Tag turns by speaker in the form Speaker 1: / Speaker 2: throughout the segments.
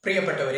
Speaker 1: പ്രിയപ്പെട്ടവരെ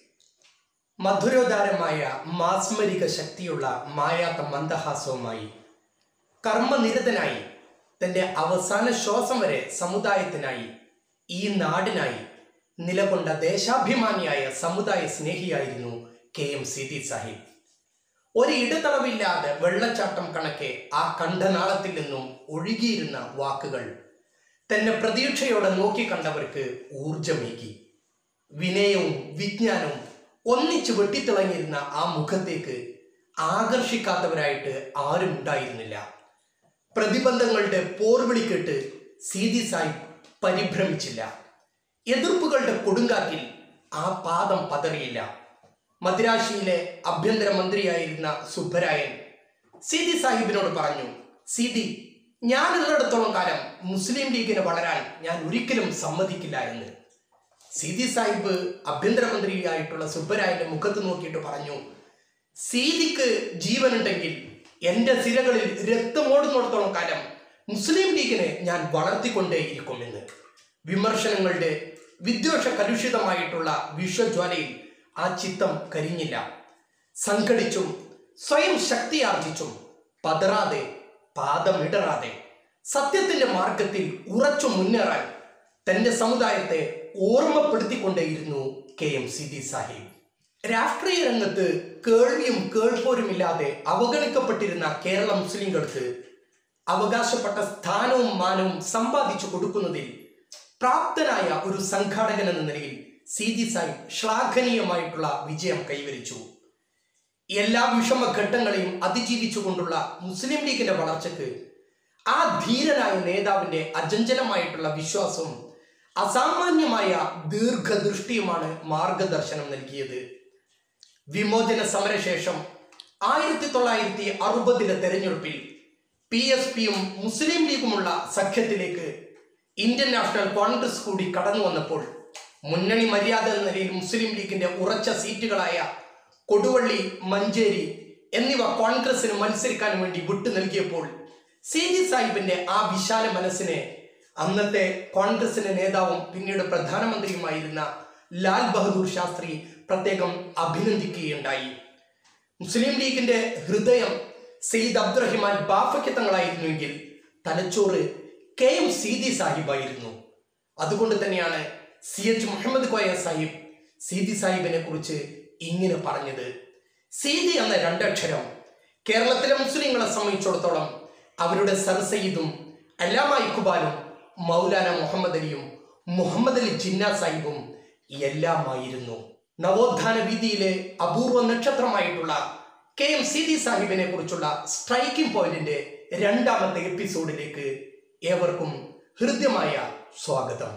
Speaker 1: മധുരോദാരമായ മാസ്മരിക ശക്തിയുള്ള മായാത്ത മന്ദഹാസവുമായി കർമ്മനിരതനായി തന്റെ അവസാന ശ്വാസം വരെ സമുദായത്തിനായി ഈ നാടിനായി നിലകൊണ്ട ദേശാഭിമാനിയായ സമുദായ സ്നേഹിയായിരുന്നു കെ എം സിദി സാഹിബ് ഒരു ഇടതളവില്ലാതെ വെള്ളച്ചാട്ടം കണക്കെ ആ കണ്ഠനാളത്തിൽ നിന്നും ഒഴുകിയിരുന്ന വാക്കുകൾ തന്നെ പ്രതീക്ഷയോടെ നോക്കിക്കണ്ടവർക്ക് ഊർജമേകി വിനയവും വിജ്ഞാനവും ഒന്നിച്ച് വെട്ടിത്തിളങ്ങിയിരുന്ന ആ മുഖത്തേക്ക് ആകർഷിക്കാത്തവരായിട്ട് ആരും ഉണ്ടായിരുന്നില്ല പ്രതിബന്ധങ്ങളുടെ പോർവിളി കേട്ട് സീതി സാഹിബ് പരിഭ്രമിച്ചില്ല എതിർപ്പുകളുടെ കൊടുങ്കാറ്റിൽ ആ പാദം പതറിയില്ല മദ്രാശിയിലെ ആഭ്യന്തര മന്ത്രിയായിരുന്ന സുബ്ബരായൻ സീതി സാഹിബിനോട് പറഞ്ഞു സീതി ഞാനുള്ളിടത്തോളം കാലം മുസ്ലിം ലീഗിന് വളരാൻ ഞാൻ ഒരിക്കലും സമ്മതിക്കില്ല എന്ന് സീതി സാഹിബ് ആഭ്യന്തരമന്ത്രിയായിട്ടുള്ള സുബ്ബരായന്റെ മുഖത്ത് നോക്കിയിട്ട് പറഞ്ഞു സീതിക്ക് ജീവനുണ്ടെങ്കിൽ എന്റെ സിരകളിൽ രക്തമോടുന്നിടത്തോളം കാലം മുസ്ലിം ലീഗിനെ ഞാൻ വളർത്തിക്കൊണ്ടേയിരിക്കുമെന്ന് വിമർശനങ്ങളുടെ വിദ്വേഷ കലുഷിതമായിട്ടുള്ള വിശ്വജ്വാലയിൽ ആ ചിത്തം കരിഞ്ഞില്ല സംഘടിച്ചും സ്വയം ശക്തിയാർജിച്ചും പതറാതെ പാദമിടറാതെ സത്യത്തിന്റെ മാർഗത്തിൽ ഉറച്ചു മുന്നേറാൻ തന്റെ സമുദായത്തെ ഓർമ്മപ്പെടുത്തിക്കൊണ്ടേയിരുന്നു കെ എം സിദി സാഹിബ് രാഷ്ട്രീയ രംഗത്ത് കേൾവിയും കേൾപ്പോരുമില്ലാതെ അവഗണിക്കപ്പെട്ടിരുന്ന കേരള മുസ്ലിങ്ങൾക്ക് അവകാശപ്പെട്ട സ്ഥാനവും മാനവും സമ്പാദിച്ചു കൊടുക്കുന്നതിൽ പ്രാപ്തനായ ഒരു സംഘാടകൻ എന്ന നിലയിൽ സിദി സാഹിബ് ശ്ലാഘനീയമായിട്ടുള്ള വിജയം കൈവരിച്ചു എല്ലാ വിഷമഘട്ടങ്ങളെയും അതിജീവിച്ചുകൊണ്ടുള്ള മുസ്ലിം ലീഗിന്റെ വളർച്ചയ്ക്ക് ആ ധീരനായ നേതാവിന്റെ അജഞ്ചലമായിട്ടുള്ള വിശ്വാസവും അസാമാന്യമായ ദീർഘദൃഷ്ടിയുമാണ് മാർഗദർശനം നൽകിയത് വിമോചന സമരശേഷം ആയിരത്തി തൊള്ളായിരത്തി അറുപതിലെ തെരഞ്ഞെടുപ്പിൽ പി എസ് പിയും മുസ്ലിം ലീഗുമുള്ള സഖ്യത്തിലേക്ക് ഇന്ത്യൻ നാഷണൽ കോൺഗ്രസ് കൂടി കടന്നു വന്നപ്പോൾ മുന്നണി മര്യാദ എന്ന നിലയിൽ മുസ്ലിം ലീഗിന്റെ ഉറച്ച സീറ്റുകളായ കൊടുവള്ളി മഞ്ചേരി എന്നിവ കോൺഗ്രസിന് മത്സരിക്കാൻ വേണ്ടി വിട്ടു നൽകിയപ്പോൾ സി ജി സാഹിബിന്റെ ആ വിശാല മനസ്സിനെ അന്നത്തെ കോൺഗ്രസിന്റെ നേതാവും പിന്നീട് പ്രധാനമന്ത്രിയുമായിരുന്ന ലാൽ ബഹദൂർ ശാസ്ത്രി പ്രത്യേകം അഭിനന്ദിക്കുകയുണ്ടായി മുസ്ലിം ലീഗിന്റെ ഹൃദയം സെയ്ദ് അബ്ദുറഹിമാൻ ബാഫയ്ക്ക് തങ്ങളായിരുന്നുവെങ്കിൽ തലച്ചോറ് കെ എം സീതി സാഹിബായിരുന്നു അതുകൊണ്ട് തന്നെയാണ് സി എച്ച് മുഹമ്മദ് കോയ സാഹിബ് സീതി സാഹിബിനെ കുറിച്ച് ഇങ്ങനെ പറഞ്ഞത് സീതി എന്ന രണ്ടക്ഷരം കേരളത്തിലെ മുസ്ലിങ്ങളെ സംബന്ധിച്ചിടത്തോളം അവരുടെ സർ സയ്യിദും അല്ലാമ ഇഖ്ബാലും മൗലാന മുഹമ്മദ് അലിയും മുഹമ്മദ് അലി ജിന്ന സാഹിബും എല്ലാമായിരുന്നു നവോത്ഥാന വീതിയിലെ അപൂർവ നക്ഷത്രമായിട്ടുള്ള കെ എം സിദി സാഹിബിനെ കുറിച്ചുള്ള സ്ട്രൈക്കിംഗ് പോയിന്റിന്റെ രണ്ടാമത്തെ എപ്പിസോഡിലേക്ക് ഏവർക്കും ഹൃദ്യമായ സ്വാഗതം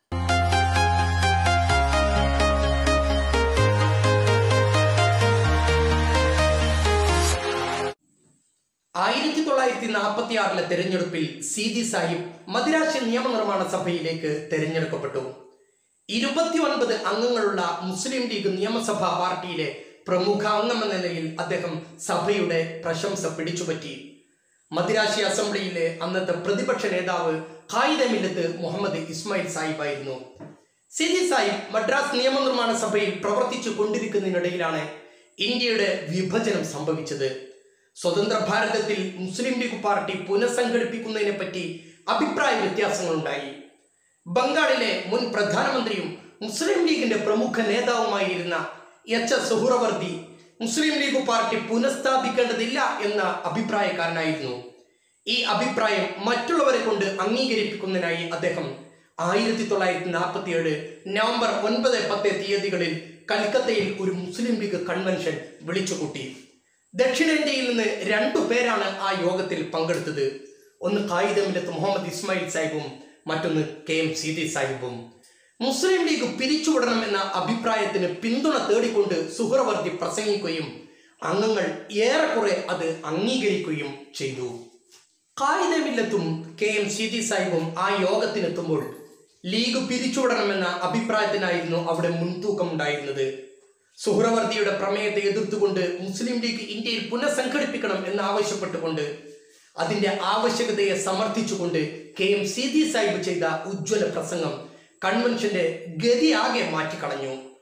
Speaker 1: ആയിരത്തി തൊള്ളായിരത്തി നാൽപ്പത്തി ആറിലെ തെരഞ്ഞെടുപ്പിൽ സിദി സാഹിബ് മദിരാശി നിയമനിർമ്മാണ സഭയിലേക്ക് തെരഞ്ഞെടുക്കപ്പെട്ടു ഇരുപത്തി ഒൻപത് അംഗങ്ങളുള്ള മുസ്ലിം ലീഗ് നിയമസഭാ പാർട്ടിയിലെ പ്രമുഖ അംഗമെന്ന നിലയിൽ അദ്ദേഹം സഭയുടെ പ്രശംസ പിടിച്ചുപറ്റി മദിരാശി അസംബ്ലിയിലെ അന്നത്തെ പ്രതിപക്ഷ നേതാവ് ഖായിദമില്ലത്ത് മുഹമ്മദ് ഇസ്മായിൽ സാഹിബായിരുന്നു സിദി സാഹിബ് മദ്രാസ് നിയമനിർമ്മാണ സഭയിൽ പ്രവർത്തിച്ചു കൊണ്ടിരിക്കുന്നതിനിടയിലാണ് ഇന്ത്യയുടെ വിഭജനം സംഭവിച്ചത് സ്വതന്ത്ര ഭാരതത്തിൽ മുസ്ലിം ലീഗ് പാർട്ടി പുനഃസംഘടിപ്പിക്കുന്നതിനെ പറ്റി അഭിപ്രായ വ്യത്യാസങ്ങളുണ്ടായി ബംഗാളിലെ മുൻ പ്രധാനമന്ത്രിയും മുസ്ലിം ലീഗിന്റെ പ്രമുഖ നേതാവുമായിരുന്ന H S Suhrawardy Muslim League party പുനഃസ്ഥാപിക്കേണ്ടതില്ല എന്ന അഭിപ്രായക്കാരനായിരുന്നു ഈ അഭിപ്രായം മറ്റുള്ളവരെ കൊണ്ട് അംഗീകരിപ്പിക്കുന്നതിനായി അദ്ദേഹം ആയിരത്തി തൊള്ളായിരത്തി നാൽപ്പത്തി ഏഴ് നവംബർ ഒൻപത് പത്ത് തീയതികളിൽ കൽക്കത്തയിൽ ഒരു മുസ്ലിം ലീഗ് കൺവെൻഷൻ വിളിച്ചുകൂട്ടി ദക്ഷിണേന്ത്യയിൽ നിന്ന് രണ്ടു പേരാണ് ആ യോഗത്തിൽ പങ്കെടുത്തത് ഒന്ന് ഖായിദമിലത്ത് മുഹമ്മദ് ഇസ്മായിൽ സാഹിബും മറ്റൊന്ന് കെ എം സീതി സാഹിബും മുസ്ലിം ലീഗ് പിരിച്ചുവിടണം എന്ന അഭിപ്രായത്തിന് പിന്തുണ തേടിക്കൊണ്ട് സുഹറവർദ്ധി പ്രസംഗിക്കുകയും അംഗങ്ങൾ ഏറെക്കുറെ അത് അംഗീകരിക്കുകയും ചെയ്തു ഖായിദമില്ലത്തും കെ എം സീതി സാഹിബും ആ യോഗത്തിനെത്തുമ്പോൾ ലീഗ് പിരിച്ചുവിടണമെന്ന അഭിപ്രായത്തിനായിരുന്നു അവിടെ മുൻതൂക്കം ഉണ്ടായിരുന്നത് സുഹ്രവർദിയുടെ പ്രമേയത്തെ എതിർത്തുകൊണ്ട് മുസ്ലിം ലീഗ് ഇന്ത്യയിൽ പുനഃസംഘടിപ്പിക്കണം എന്ന് ആവശ്യപ്പെട്ടുകൊണ്ട് അതിന്റെ ആവശ്യകതയെ സമർത്ഥിച്ചുകൊണ്ട് കെ എം സീതി സാഹിബ് ചെയ്ത ഉജ്ജ്വല പ്രസംഗം കൺവെൻഷന്റെ ഗതി ആകെ മാറ്റിക്കളഞ്ഞു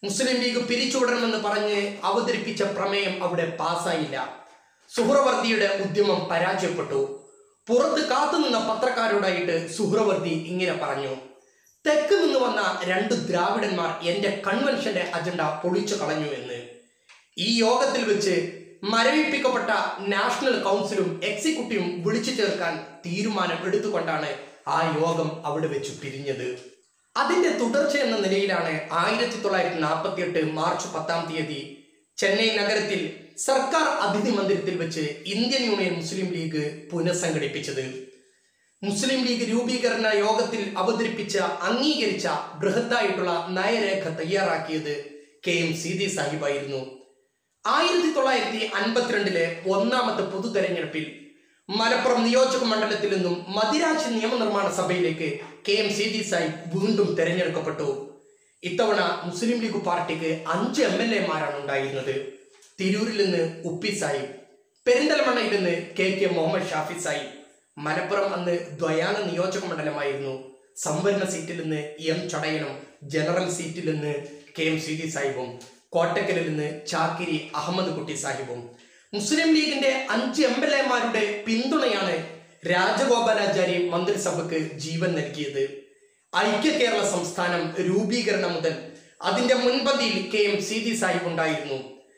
Speaker 1: മുസ്ലിം ലീഗ് പിരിച്ചുവിടണമെന്ന് പറഞ്ഞ് അവതരിപ്പിച്ച പ്രമേയം അവിടെ പാസ്സായില്ല സുഹ്രവർദിയുടെ ഉദ്യമം പരാജയപ്പെട്ടു പുറത്ത് കാത്തുനിന്ന പത്രക്കാരോടായിട്ട് സുഹ്രവർദി ഇങ്ങനെ പറഞ്ഞു തെക്ക് നിന്ന് വന്ന രണ്ട് ദ്രാവിഡന്മാർ എന്റെ കൺവെൻഷന്റെ അജണ്ട പൊളിച്ചു കളഞ്ഞു എന്ന് ഈ യോഗത്തിൽ വെച്ച് മരവിപ്പിക്കപ്പെട്ട നാഷണൽ കൗൺസിലും എക്സിക്യൂട്ടീവും വിളിച്ചു ചേർക്കാൻ തീരുമാനം എടുത്തുകൊണ്ടാണ് ആ യോഗം അവിടെ വെച്ച് പിരിഞ്ഞത് അതിന്റെ തുടർച്ച എന്ന നിലയിലാണ് ആയിരത്തി തൊള്ളായിരത്തി നാൽപ്പത്തി എട്ട് മാർച്ച് പത്താം തീയതി ചെന്നൈ നഗരത്തിൽ സർക്കാർ അതിഥി മന്ദിരത്തിൽ വെച്ച് ഇന്ത്യൻ യൂണിയൻ മുസ്ലിം ലീഗ് പുനഃസംഘടിപ്പിച്ചത് മുസ്ലിം ലീഗ് രൂപീകരണ യോഗത്തിൽ അവതരിപ്പിച്ച അംഗീകരിച്ച ബൃഹത്തായിട്ടുള്ള നയരേഖ തയ്യാറാക്കിയത് കെ എം സീതി സാഹിബായിരുന്നു ആയിരത്തി തൊള്ളായിരത്തി അൻപത്തിരണ്ടിലെ ഒന്നാമത്തെ പൊതു തെരഞ്ഞെടുപ്പിൽ മലപ്പുറം നിയോജക മണ്ഡലത്തിൽ നിന്നും മദിരാശി നിയമനിർമ്മാണ സഭയിലേക്ക് കെ എം സീതി സാഹിബ് വീണ്ടും തെരഞ്ഞെടുക്കപ്പെട്ടു ഇത്തവണ മുസ്ലിം ലീഗ് പാർട്ടിക്ക് അഞ്ച് എം എൽ എമാരാണ് ഉണ്ടായിരുന്നത് തിരൂരിൽ നിന്ന് ഉപ്പി സാഹിബ് പെരിന്തൽമണ്ണയിൽ നിന്ന് കെ കെ മുഹമ്മദ് ഷാഫി സാഹിബ് മലപ്പുറം അന്ന് ദ്വയാന നിയോജക മണ്ഡലമായിരുന്നു സംവരണ സീറ്റിൽ നിന്ന് എം ചടയനും ജനറൽ സീറ്റിൽ നിന്ന് കെ എം സി ഡി സാഹിബും കോട്ടക്കലിൽ നിന്ന് ചാക്കിരി അഹമ്മദ് കുട്ടി സാഹിബും മുസ്ലിം ലീഗിന്റെ അഞ്ച് എം എൽ എമാരുടെ പിന്തുണയാണ് രാജഗോപാലാചാരി മന്ത്രിസഭയ്ക്ക് ജീവൻ നൽകിയത് ഐക്യ കേരള സംസ്ഥാനം രൂപീകരണം മുതൽ അതിന്റെ മുൻപന്തിയിൽ കെ എം സി ഡി സാഹിബ് ഉണ്ടായിരുന്നു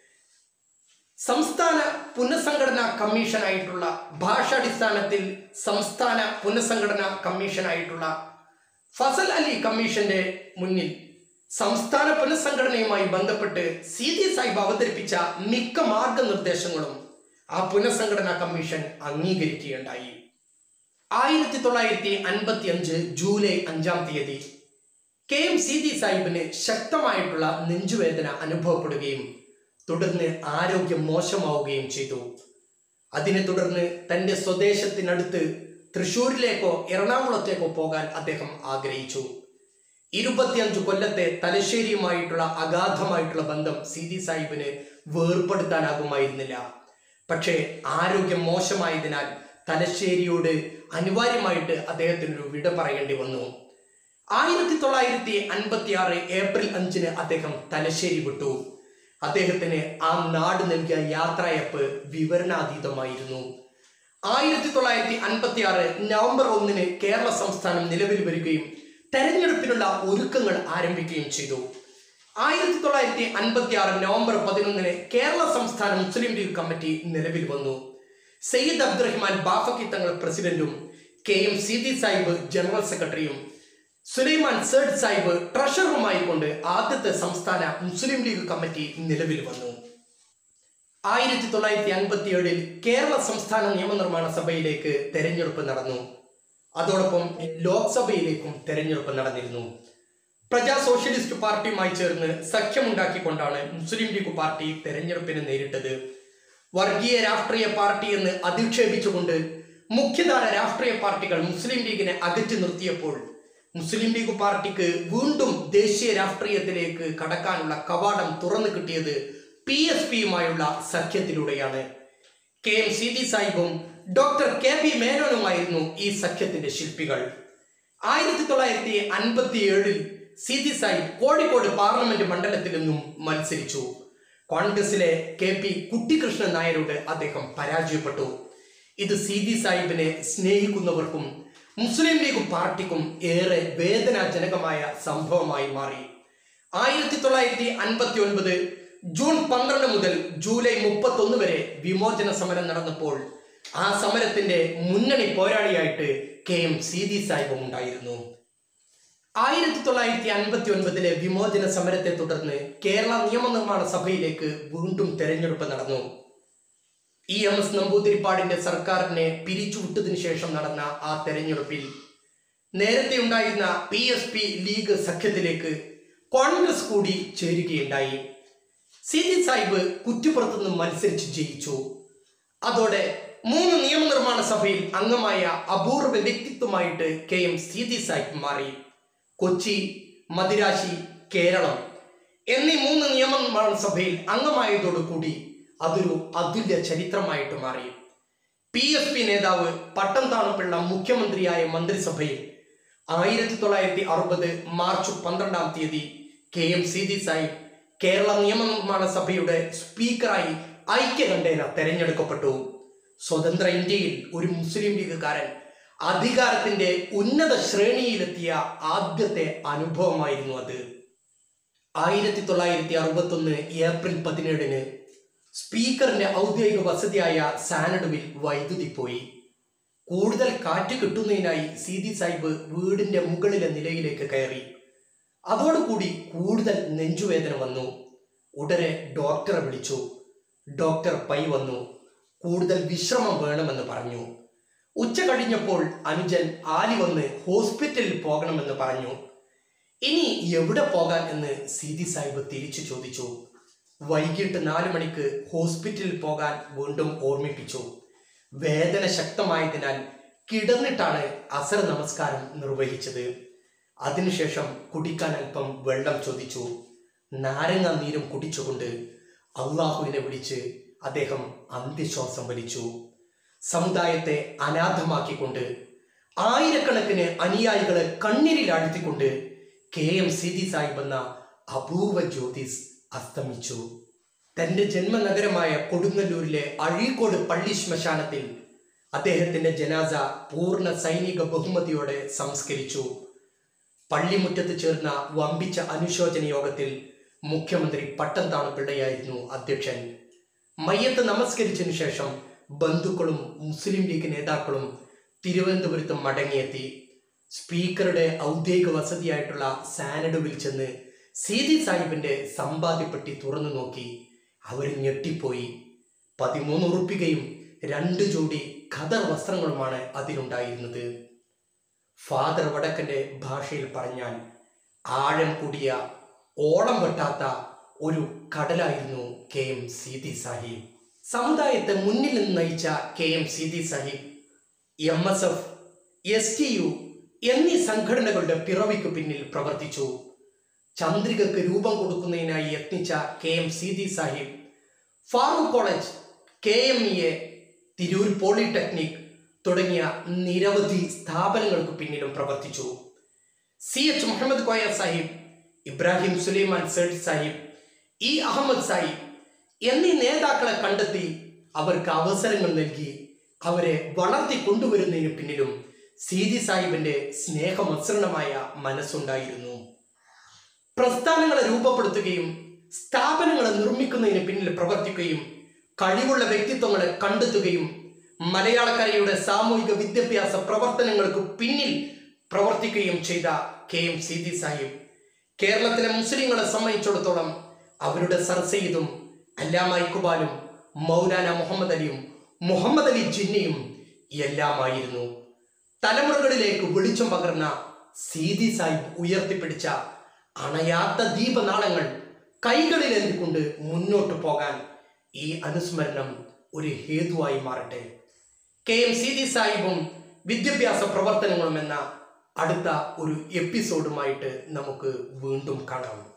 Speaker 1: സംസ്ഥാന പുനഃസംഘടനാ കമ്മീഷനായിട്ടുള്ള ഭാഷാടിസ്ഥാനത്തിൽ സംസ്ഥാന പുനഃസംഘടനാ കമ്മീഷനായിട്ടുള്ള ഫസൽ അലി കമ്മീഷന്റെ മുന്നിൽ സംസ്ഥാന പുനഃസംഘടനയുമായി ബന്ധപ്പെട്ട് സി ഡി സാഹിബ് അവതരിപ്പിച്ച മിക്ക മാർഗനിർദ്ദേശങ്ങളും ആ പുനഃസംഘടനാ കമ്മീഷൻ അംഗീകരിക്കുകയുണ്ടായി ആയിരത്തി തൊള്ളായിരത്തി അൻപത്തി അഞ്ച് ജൂലൈ അഞ്ചാം തീയതി കെ എം സി ഡി സാഹിബിന് ശക്തമായിട്ടുള്ള നെഞ്ചുവേദന അനുഭവപ്പെടുകയും തുടർന്ന് ആരോഗ്യം മോശമാവുകയും ചെയ്തു അതിനെ തുടർന്ന് തന്റെ സ്വദേശത്തിനടുത്ത് തൃശൂരിലേക്കോ എറണാകുളത്തേക്കോ പോകാൻ അദ്ദേഹം ആഗ്രഹിച്ചു ഇരുപത്തിയഞ്ചു കൊല്ലത്തെ തലശ്ശേരിയുമായിട്ടുള്ള അഗാധമായിട്ടുള്ള ബന്ധം സി ഡി സാഹിബിന് വേർപ്പെടുത്താനാകുമായിരുന്നില്ല പക്ഷേ ആരോഗ്യം മോശമായതിനാൽ തലശ്ശേരിയോട് അനിവാര്യമായിട്ട് അദ്ദേഹത്തിന് ഒരു വിട പറയേണ്ടി വന്നു ആയിരത്തി തൊള്ളായിരത്തി അൻപത്തി ആറ് ഏപ്രിൽ അഞ്ചിന് അദ്ദേഹം തലശ്ശേരി വിട്ടു അദ്ദേഹത്തിന് ആ നാട് നൽകിയ യാത്രയപ്പ് വിവരണാതീതമായിരുന്നു ആയിരത്തി തൊള്ളായിരത്തി അൻപത്തി ആറ് നവംബർ ഒന്നിന് കേരള സംസ്ഥാനം നിലവിൽ വരികയും തെരഞ്ഞെടുപ്പിനുള്ള ഒരുക്കങ്ങൾ ആരംഭിക്കുകയും ചെയ്തു ആയിരത്തി തൊള്ളായിരത്തി അൻപത്തി ആറ് നവംബർ പതിനൊന്നിന് കേരള സംസ്ഥാന മുസ്ലിം ലീഗ് കമ്മിറ്റി നിലവിൽ വന്നു സയ്യിദ് അബ്ദുറഹ്മാൻ ബാഫക്കി തങ്ങൾ പ്രസിഡന്റും കെ എം സീതി സാഹിബ് ജനറൽ സെക്രട്ടറിയും സുലൈമാൻ സേഡ് സാഹിബ് ട്രഷററുമായി കൊണ്ട് ആദ്യത്തെ സംസ്ഥാന മുസ്ലിം ലീഗ് കമ്മിറ്റി നിലവിൽ വന്നു ആയിരത്തി തൊള്ളായിരത്തി അൻപത്തി ഏഴിൽ കേരള സംസ്ഥാന നിയമനിർമ്മാണ സഭയിലേക്ക് തെരഞ്ഞെടുപ്പ് നടന്നു അതോടൊപ്പം ലോക്സഭയിലേക്കും തെരഞ്ഞെടുപ്പ് നടന്നിരുന്നു പ്രജാ സോഷ്യലിസ്റ്റ് പാർട്ടിയുമായി ചേർന്ന് സഖ്യമുണ്ടാക്കിക്കൊണ്ടാണ് മുസ്ലിം ലീഗ് പാർട്ടി തെരഞ്ഞെടുപ്പിനെ നേരിട്ടത് വർഗീയ രാഷ്ട്രീയ പാർട്ടി എന്ന് അധിക്ഷേപിച്ചുകൊണ്ട് മുഖ്യധാര രാഷ്ട്രീയ പാർട്ടികൾ മുസ്ലിം ലീഗിനെ അകറ്റി നിർത്തിയപ്പോൾ മുസ്ലിം ലീഗ് പാർട്ടിക്ക് വീണ്ടും ദേശീയ രാഷ്ട്രീയത്തിലേക്ക് കടക്കാനുള്ള കവാടം തുറന്നു കിട്ടിയത് പി എസ് പിയുമായുള്ള സഖ്യത്തിലൂടെയാണ് കെ എം സി ഡി സാഹിബും ഡോക്ടർ കെ പി മേനോനുമായിരുന്നു ഈ സഖ്യത്തിന്റെ ശില്പികൾ ആയിരത്തി തൊള്ളായിരത്തി അൻപത്തി ഏഴിൽ സി ഡി സാഹിബ് കോഴിക്കോട് പാർലമെന്റ് മണ്ഡലത്തിൽ നിന്നും മത്സരിച്ചു കോൺഗ്രസിലെ കെ പി കുട്ടിക്കൃഷ്ണൻ നായരോട് അദ്ദേഹം പരാജയപ്പെട്ടു ഇത് സി ഡി സാഹിബിനെ സ്നേഹിക്കുന്നവർക്കും മുസ്ലിം ലീഗ് പാർട്ടിക്കും ഏറെ വേദനാജനകമായ സംഭവമായി മാറി ആയിരത്തി തൊള്ളായിരത്തി അൻപത്തി ഒൻപത് ജൂൺ പന്ത്രണ്ട് മുതൽ ജൂലൈ മുപ്പത്തൊന്ന് വരെ വിമോചന സമരം നടന്നപ്പോൾ ആ സമരത്തിന്റെ മുന്നണി പോരാളിയായിട്ട് കെ എം സീതി സാഹിബും ഉണ്ടായിരുന്നു ആയിരത്തി തൊള്ളായിരത്തി അൻപത്തി ഒൻപതിലെ വിമോചന സമരത്തെ തുടർന്ന് കേരള നിയമനിർമ്മാണ സഭയിലേക്ക് വീണ്ടും തെരഞ്ഞെടുപ്പ് നടന്നു ഇ എം എസ് നമ്പൂതിരിപ്പാടിന്റെ സർക്കാരിനെ പിരിച്ചുവിട്ടതിനു ശേഷം നടന്ന ആ തെരഞ്ഞെടുപ്പിൽ നേരത്തെ ഉണ്ടായിരുന്ന പി എസ് പി ലീഗ് സഖ്യത്തിലേക്ക് കോൺഗ്രസ് കൂടി ചേരുകയുണ്ടായി സീതി സാഹിബ് കുറ്റിപ്പുറത്തു നിന്ന് മത്സരിച്ച് ജയിച്ചു അതോടെ മൂന്ന് നിയമനിർമ്മാണ സഭയിൽ അംഗമായ അപൂർവ വ്യക്തിത്വമായിട്ട് കെ എം സീതി സാഹിബ് മാറി കൊച്ചി മദിരാശി കേരളം എന്നീ മൂന്ന് നിയമനിർമ്മാണ സഭയിൽ അംഗമായതോടുകൂടി അതൊരു അതുല്യ ചരിത്രമായിട്ട് മാറി പി എസ് പി നേതാവ് പട്ടം താണപ്പിള്ള മുഖ്യമന്ത്രിയായ മന്ത്രിസഭയിൽ ആയിരത്തി തൊള്ളായിരത്തി അറുപത് മാർച്ച് പന്ത്രണ്ടാം തീയതി കെ എം സീതി സാഹിബ് കേരള നിയമനിർമ്മാണ സഭയുടെ സ്പീക്കറായി ഐക്യകണ്ഠേന തെരഞ്ഞെടുക്കപ്പെട്ടു സ്വതന്ത്ര ഇന്ത്യയിൽ ഒരു മുസ്ലിം ലീഗുകാരൻ അധികാരത്തിന്റെ ഉന്നത ശ്രേണിയിലെത്തിയ ആദ്യത്തെ അനുഭവമായിരുന്നു അത് ആയിരത്തി തൊള്ളായിരത്തി അറുപത്തൊന്ന് ഏപ്രിൽ പതിനേഴിന് സ്പീക്കറിന്റെ ഔദ്യോഗിക വസതിയായ സാനഡുവിൽ വൈദ്യുതി പോയി കൂടുതൽ കാറ്റ് കിട്ടുന്നതിനായി സീതി സാഹിബ് വീടിന്റെ മുകളിലെ നിലയിലേക്ക് കയറി അതോടുകൂടി കൂടുതൽ നെഞ്ചുവേദന വന്നു ഉടനെ ഡോക്ടറെ വിളിച്ചു ഡോക്ടർ പൈ വന്നു കൂടുതൽ വിശ്രമം വേണമെന്ന് പറഞ്ഞു ഉച്ച കഴിഞ്ഞപ്പോൾ അനുജൻ ആലി വന്ന് ഹോസ്പിറ്റലിൽ പോകണമെന്ന് പറഞ്ഞു ഇനി എവിടെ പോകാൻ എന്ന് സീതി സാഹിബ് തിരിച്ചു ചോദിച്ചു വൈകിട്ട് നാലു മണിക്ക് ഹോസ്പിറ്റലിൽ പോകാൻ വീണ്ടും ഓർമ്മിപ്പിച്ചു വേദന ശക്തമായതിനാൽ കിടന്നിട്ടാണ് അസർ നമസ്കാരം നിർവഹിച്ചത് അതിനുശേഷം കുടിക്കാൻ അല്പം വെള്ളം ചോദിച്ചു നാരങ്ങ നീരും കുടിച്ചുകൊണ്ട് അള്ളാഹുവിനെ വിളിച്ച് അദ്ദേഹം അന്ത്യശ്വാസം വലിച്ചു സമുദായത്തെ അനാഥമാക്കിക്കൊണ്ട് ആയിരക്കണക്കിന് അനുയായികളെ കണ്ണീരിലാഴ്ത്തിക്കൊണ്ട് കെ എം സിദി സാഹിബ് എന്ന അപൂർവ ജ്യോതിസ് അസ്തമിച്ചു തന്റെ ജന്മനഗരമായ കൊടുങ്ങല്ലൂരിലെ അഴീക്കോട് പള്ളി ശ്മശാനത്തിൽ അദ്ദേഹത്തിന്റെ ജനാസ പൂർണ്ണ സൈനിക ബഹുമതിയോടെ സംസ്കരിച്ചു പള്ളിമുറ്റത്ത് ചേർന്ന വമ്പിച്ച അനുശോചന യോഗത്തിൽ മുഖ്യമന്ത്രി പട്ടം താണപ്പിള്ളയായിരുന്നു അധ്യക്ഷൻ മയ്യത്ത് നമസ്കരിച്ചതിനു ശേഷം ബന്ധുക്കളും മുസ്ലിം ലീഗ് നേതാക്കളും തിരുവനന്തപുരത്ത് മടങ്ങിയെത്തി സ്പീക്കറുടെ ഔദ്യോഗിക വസതിയായിട്ടുള്ള സാനഡുവിൽ ചെന്ന് സീതി സാഹിബിന്റെ സമ്പാദ്യപ്പെട്ടി തുറന്നു നോക്കി അവർ ഞെട്ടിപ്പോയി പതിമൂന്ന് ഉറുപ്പികയും രണ്ട് ജോഡി ഖദർ വസ്ത്രങ്ങളുമാണ് അതിലുണ്ടായിരുന്നത് ഫാദർ വടക്കന്റെ ഭാഷയിൽ പറഞ്ഞാൽ ആഴം കൂടിയ ഓളം വെട്ടാത്ത ഒരു കടലായിരുന്നു കെ എം സീതി സാഹിബ് സമുദായത്തെ മുന്നിൽ നിന്ന് നയിച്ച K M Seethi Sahib M S F S T U എന്നീ സംഘടനകളുടെ പിറവിക്ക് പിന്നിൽ പ്രവർത്തിച്ചു ചന്ദ്രികക്ക് രൂപം കൊടുക്കുന്നതിനായി യത്നിച്ച K M Seethi Sahib Farook college K M E A Tirur polytechnic തുടങ്ങിയ നിരവധി സ്ഥാപനങ്ങൾക്ക് പിന്നിലും പ്രവർത്തിച്ചു സി എച്ച് മുഹമ്മദ് കോയ സാഹിബ് ഇബ്രാഹിം സുലൈമാൻ സേഠ് സാഹിബ് ഇ അഹമ്മദ് സാഹിബ് എന്നീ നേതാക്കളെ കണ്ടെത്തി അവർക്ക് അവസരങ്ങൾ നൽകി അവരെ വളർത്തി കൊണ്ടുവരുന്നതിന് പിന്നിലും സീതി സാഹിബിന്റെ സ്നേഹമസൃണമായ മനസ്സുണ്ടായിരുന്നു പ്രസ്ഥാനങ്ങളെ രൂപപ്പെടുത്തുകയും സ്ഥാപനങ്ങളെ നിർമ്മിക്കുന്നതിന് പിന്നിൽ പ്രവർത്തിക്കുകയും കഴിവുള്ള വ്യക്തിത്വങ്ങളെ കണ്ടെത്തുകയും മലയാളക്കരയുടെ സാമൂഹിക വിദ്യാഭ്യാസ പ്രവർത്തനങ്ങൾക്ക് പിന്നിൽ പ്രവർത്തിക്കുകയും ചെയ്ത കെ എം സീതി സാഹിബ് കേരളത്തിലെ മുസ്ലിങ്ങളെ സംബന്ധിച്ചിടത്തോളം അവരുടെ സർസയ്യിദും അല്ലാമ ഇക്കുബാലും മൗലാന മുഹമ്മദ് അലിയും മുഹമ്മദ് അലി ജിന്നയും എല്ലാമായിരുന്നു തലമുറകളിലേക്ക് വെളിച്ചം പകർന്ന സീതി സാഹിബ് ഉയർത്തിപ്പിടിച്ച അണയാത്ത ദീപനാളങ്ങൾ കൈകളിലേന്തിക്കൊണ്ട് മുന്നോട്ട് പോകാൻ ഈ അനുസ്മരണം ഒരു ഹേതുവായി മാറട്ടെ കെ എം സീതി സാഹിബും വിദ്യാഭ്യാസ പ്രവർത്തനങ്ങളും എന്ന അടുത്ത ഒരു എപ്പിസോഡുമായിട്ട് നമുക്ക് വീണ്ടും കാണാം